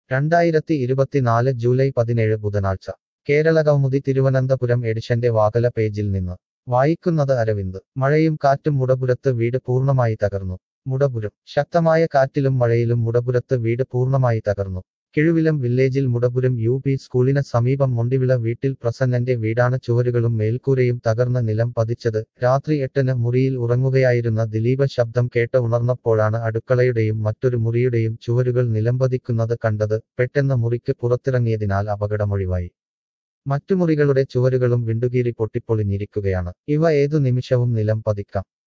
രണ്ടായിരത്തി ഇരുപത്തിനാല് ജൂലൈ പതിനേഴ് ബുധനാഴ്ച കേരളകൗമുദി തിരുവനന്തപുരം എഡിഷന്റെ വാകല പേജിൽ നിന്ന് വായിക്കുന്നത് അരവിന്ദ് മഴയും കാറ്റും മുടപുരത്ത് വീട് പൂർണ്ണമായി തകർന്നു മുടപുരം ശക്തമായ കാറ്റിലും മഴയിലും മുടപുരത്ത് വീട് പൂർണ്ണമായി തകർന്നു കിഴുവിലം വില്ലേജിൽ മുടപുരം യു പി സ്കൂളിന് സമീപം മൊണ്ടിവിള വീട്ടിൽ പ്രസന്നന്റെ വീടാണ് ചുവരുകളും മേൽക്കൂരയും തകർന്ന് നിലം പതിച്ചത് രാത്രി എട്ടിന് മുറിയിൽ ഉറങ്ങുകയായിരുന്ന ദിലീപ് ശബ്ദം കേട്ട് ഉണർന്നപ്പോഴാണ് അടുക്കളയുടെയും മറ്റൊരു മുറിയുടെയും ചുവരുകൾ നിലംപതിക്കുന്നത് കണ്ടത് പെട്ടെന്ന് മുറിക്ക് പുറത്തിറങ്ങിയതിനാൽ അപകടമൊഴിവായി മറ്റു മുറികളുടെ ചുവരുകളും വിണ്ടുകീറി പൊട്ടിപ്പൊളിഞ്ഞിരിക്കുകയാണ് ഇവ ഏതു നിമിഷവും നിലം പതിക്കാം